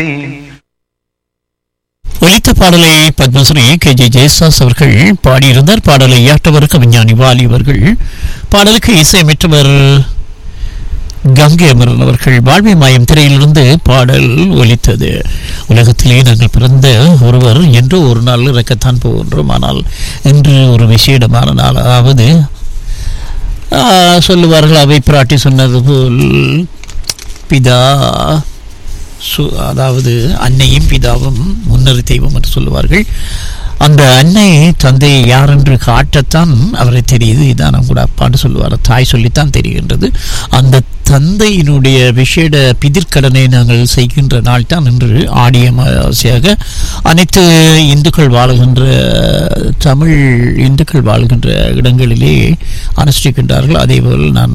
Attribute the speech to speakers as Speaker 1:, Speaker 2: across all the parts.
Speaker 1: ஒலித்த பாடலை Padmashri K J ஜெயசாஸ் அவர்கள் பாடியிருந்தார் பாடலை இயாட்டவர் கவிஞானி வாலி அவர்கள் பாடலுக்கு இசையமைத்தவர் கங்கை அமரன் அவர்கள் வாழ்வை மாயம் திரையிலிருந்து பாடல் ஒலித்தது உலகத்திலே நாங்கள் பிறந்த ஒருவர் என்று ஒரு நாள் இறக்கத்தான் போகின்றோம் ஆனால் இன்று ஒரு விசேடமான நாளாவது ஆ, சொல்லுவார்கள் அவை பிராட்டி சொன்னது போல் பிதா சு அதாவது அன்னையும் பிதாவும் முன்னர் தெய்வம் என்று சொல்லுவார்கள் அந்த அன்னை தந்தை யார் என்று காட்டத்தான் அவரை தெரியுது இதான் நம்ம கூட அப்பான்னு சொல்லுவார் தாய் சொல்லித்தான் தெரிகின்றது அந்த தந்தையினுடைய விசேட பிதிர்க்கடனை நாங்கள் செய்கின்ற நாள் தான் இன்று ஆடிய அமாவாசையாக அனைத்து இந்துக்கள் வாழுகின்ற தமிழ் இந்துக்கள் வாழ்கின்ற இடங்களிலே அனுஷ்டிக்கின்றார்கள் அதேபோல் நான்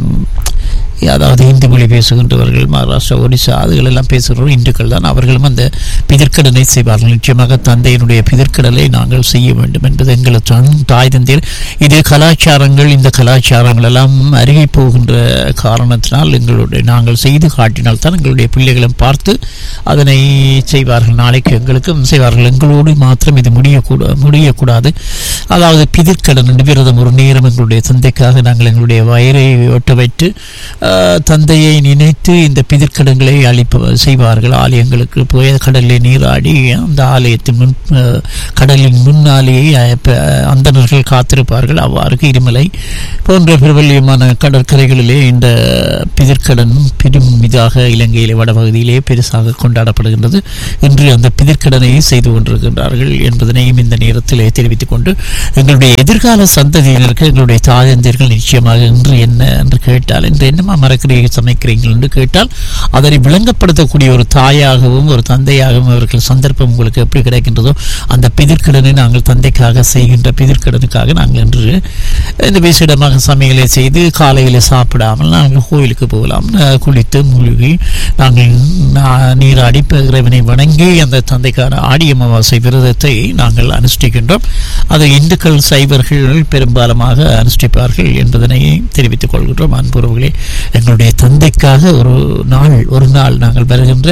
Speaker 1: அதாவது இந்தி மொழி பேசுகின்றவர்கள் மகாராஷ்டிரா ஒடிசா அதுகளெல்லாம் பேசுகிறோம் இந்துக்கள் தான் அவர்களும் அந்த பிதிர்க்கடனை செய்வார்கள் நிச்சயமாக தந்தையினுடைய பிதிர்க்கடலை நாங்கள் செய்ய வேண்டும் என்பது எங்களுக்கு தன் தாய் தந்தையர் இது கலாச்சாரங்கள் இந்த கலாச்சாரங்கள் எல்லாம் அருகே போகின்ற காரணத்தினால் எங்களுடைய நாங்கள் செய்து காட்டினால் தான் எங்களுடைய பிள்ளைகளும் பார்த்து அதனை செய்வார்கள் நாளைக்கு எங்களுக்கும் செய்வார்கள் எங்களோடு மாத்திரம் இது முடியக்கூட முடியக்கூடாது அதாவது பிதிர்க்கடன் என்று விரதம் ஒரு நேரம் எங்களுடைய தந்தைக்காக நாங்கள் எங்களுடைய வயிறை ஒட்ட வைத்து ஆஹ், தந்தையை நினைத்து இந்த பிதிர்க்கடங்களை அளிப்ப செய்வார்கள் ஆலயங்களுக்கு போய் கடலில் நீராடி அந்த ஆலயத்தின் முன் ஆஹ், கடலின் முன்னாலேயே அஹ், ப- அந்தணர்கள் காத்திருப்பார்கள் அவ்வாறு இருமலை போன்ற பிரபல்யமான கடற்கரைகளிலே இந்த பிதிர்க்கடன் பெரும் இதாக இலங்கையிலே வடபகுதியிலே பெருசாக கொண்டாடப்படுகின்றது இன்று அந்த பிதிர்க்கடனை செய்து கொண்டிருக்கின்றார்கள் என்பதனையும் இந்த நேரத்திலே தெரிவித்துக் கொண்டு எங்களுடைய எதிர்கால சந்ததியினருக்கு எங்களுடைய தாயந்தியர்கள் நிச்சயமாக இன்று என்ன என்று கேட்டால் இன்று என்னமா மறக்கிறீங்க சமைக்கிறீர்கள் என்று கேட்டால் அதனை விளங்கப்படுத்தக்கூடிய ஒரு தாயாகவும் ஒரு தந்தையாகவும் அவர்கள் சந்தர்ப்பம் உங்களுக்கு எப்படி கிடைக்கின்றதோ அந்த பிதிர்க்கடனை நாங்கள் தந்தைக்காக செய்கின்ற பிதிர்க்கடனுக்காக நாங்கள் இன்று இந்த விசேடமாக சமையலை செய்து காலையில் சாப்பிடாமல் நாங்கள் கோயிலுக்கு போகலாம் அஹ் குளித்து மூழ்கி நாங்கள் நா- நீராடி ப- இறைவனை வணங்கி அந்த தந்தைக்கான ஆடி அமாவாசை விரதத்தை நாங்கள் அனுஷ்டிக்கின்றோம் அதை இந்துக்கள் சைவர்கள் பெரும்பாலமாக அனுஷ்டிப்பார்கள் என்பதனை தெரிவித்துக் கொள்கின்றோம் அன்புறவுகளே எங்களுடைய தந்தைக்காக ஒரு நாள் ஒரு நாள் நாங்கள் வருகின்ற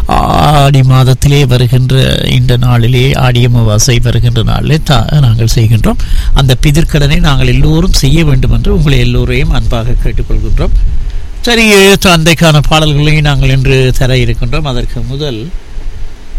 Speaker 1: ஆடி மாதத்திலே வருகின்ற இந்த நாளிலே ஆடி அமாவாசை வருகின்ற நாளிலே தா- நாங்கள் செய்கின்றோம் அந்த பிதிர்க்கடனை நாங்கள் எல்லோரும் செய்ய வேண்டும் என்று உங்களை எல்லோரையும் அன்பாக கேட்டுக்கொள்கின்றோம் சரி தந்தைக்கான பாடல்களையும் நாங்கள் இன்று தர இருக்கின்றோம் அதற்கு முதல்